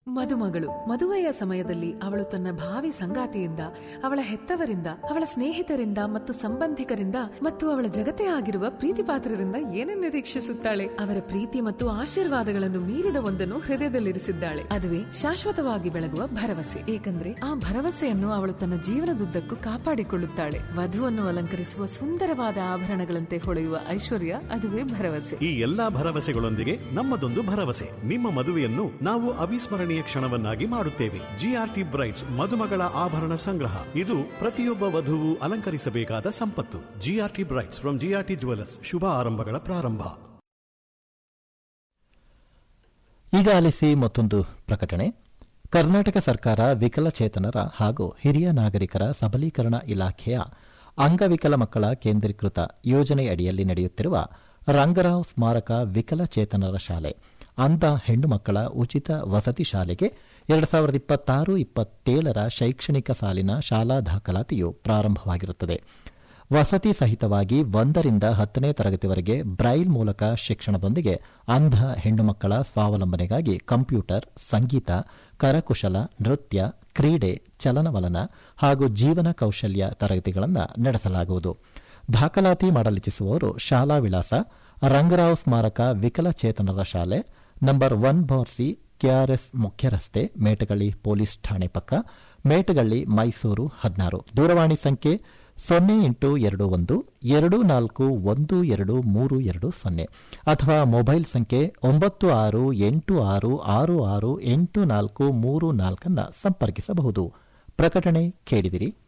ಮದುಮಗಳು ಮದುವೆಯ ಸಮಯದಲ್ಲಿ ಅವಳು ತನ್ನ ಭಾವಿ ಸಂಗಾತಿಯಿಂದ ಅವಳ ಹೆತ್ತವರಿಂದ ಅವಳ ಸ್ನೇಹಿತರಿಂದ ಮತ್ತು ಸಂಬಂಧಿಕರಿಂದ ಮತ್ತು ಅವಳ ಜಗತ್ತೇ ಆಗಿರುವ ಪ್ರೀತಿಪಾತ್ರರಿಂದ ಏನನ್ನು ನಿರೀಕ್ಷಿಸುತ್ತಾಳೆ ಅವರ ಪ್ರೀತಿ ಮತ್ತು ಆಶೀರ್ವಾದಗಳನ್ನು ಮೀರಿದ ಒಂದನ್ನು ಹೃದಯದಲ್ಲಿರಿಸಿದ್ದಾಳೆ ಅದುವೇ ಶಾಶ್ವತವಾಗಿ ಬೆಳಗುವ ಭರವಸೆ ಏಕೆಂದ್ರೆ ಆ ಭರವಸೆಯನ್ನು ಅವಳು ತನ್ನ ಜೀವನದುದ್ದಕ್ಕೂ ಕಾಪಾಡಿಕೊಳ್ಳುತ್ತಾಳೆ ವಧುವನ್ನು ಅಲಂಕರಿಸುವ ಸುಂದರವಾದ ಆಭರಣಗಳಂತೆ ಹೊಳೆಯುವ ಐಶ್ವರ್ಯ ಅದುವೇ ಭರವಸೆ ಈ ಎಲ್ಲಾ ಭರವಸೆಗಳೊಂದಿಗೆ ನಮ್ಮದೊಂದು ಭರವಸೆ ನಿಮ್ಮ ಮದುವೆಯನ್ನು ನಾವು ಅವಿಸ್ಮರಣೀಯ ಕ್ಷಣವನ್ನಾಗಿ ಮಾಡುತ್ತೇವೆ ಜಿಆರ್ಟಿ ಬ್ರೈಟ್ಸ್ ಮದುಮಗಳ ಆಭರಣ ಸಂಗ್ರಹ ಇದು ಪ್ರತಿಯೊಬ್ಬ ವಧುವು ಅಲಂಕರಿಸಬೇಕಾದ ಸಂಪತ್ತು GRT brights from GRT jewellers ಶುಭ ಆರಂಭಗಳ ಪ್ರಾರಂಭ ಈಗ ಆಲಿಸಿ ಮತ್ತೊಂದು ಪ್ರಕಟಣೆ ಕರ್ನಾಟಕ ಸರ್ಕಾರ ವಿಕಲಚೇತನರ ಹಾಗೂ ಹಿರಿಯ ನಾಗರಿಕರ ಸಬಲೀಕರಣ ಇಲಾಖೆಯ ಅಂಗವಿಕಲ ಮಕ್ಕಳ ಕೇಂದ್ರೀಕೃತ ಯೋಜನೆಯಡಿಯಲ್ಲಿ ನಡೆಯುತ್ತಿರುವ ರಂಗರಾವ್ ಸ್ಮಾರಕ ವಿಕಲಚೇತನರ ಶಾಲೆ ಅಂಧ ಹೆಣ್ಣು ಮಕ್ಕಳ ಉಚಿತ ವಸತಿ ಶಾಲೆಗೆ ಎರಡು ಸಾವಿರದ ಇಪ್ಪತ್ತಾರು ಇಪ್ಪತ್ತೇಳರ ಶೈಕ್ಷಣಿಕ ಸಾಲಿನ ಶಾಲಾ ದಾಖಲಾತಿಯು ಪ್ರಾರಂಭವಾಗಿರುತ್ತದೆ ವಸತಿ ಸಹಿತವಾಗಿ ಒಂದರಿಂದ ಹತ್ತನೇ ತರಗತಿವರೆಗೆ ಬ್ರೈಲ್ ಮೂಲಕ ಶಿಕ್ಷಣದೊಂದಿಗೆ ಅಂಧ ಹೆಣ್ಣು ಮಕ್ಕಳ ಸ್ವಾವಲಂಬನೆಗಾಗಿ ಕಂಪ್ಯೂಟರ್ ಸಂಗೀತ ಕರಕುಶಲ ನೃತ್ಯ ಕ್ರೀಡೆ ಚಲನವಲನ ಹಾಗೂ ಜೀವನ ಕೌಶಲ್ಯ ತರಗತಿಗಳನ್ನು ನಡೆಸಲಾಗುವುದು ದಾಖಲಾತಿ ಮಾಡಲಿಚ್ಛಿಸುವವರು ಶಾಲಾ ವಿಳಾಸ ರಂಗರಾವ್ ಸ್ಮಾರಕ ವಿಕಲಚೇತನರ ಶಾಲೆ number one bar C KRS ಮುಖ್ಯ ರಸ್ತೆ ಮೇಟಗಳ್ಳಿ ಪೊಲೀಸ್ ಠಾಣೆ ಪಕ್ಕ ಮೇಟಗಳ್ಳಿ ಮೈಸೂರು ಹದಿನಾರು ದೂರವಾಣಿ ಸಂಖ್ಯೆ ಸೊನ್ನೆ ಎಂಟು ಎರಡು ಒಂದು ಎರಡು ನಾಲ್ಕು ಒಂದು ಎರಡು ಮೂರು ಎರಡು ಸೊನ್ನೆ ಅಥವಾ ಮೊಬೈಲ್ ಸಂಖ್ಯೆ ಒಂಬತ್ತು ಆರು ಎಂಟು ಆರು ಆರು ಆರು ಎಂಟು ನಾಲ್ಕು ಮೂರು ನಾಲ್ಕನ್ನು ಸಂಪರ್ಕಿಸಬಹುದು ಪ್ರಕಟಣೆ ಕೇಳಿದಿರಿ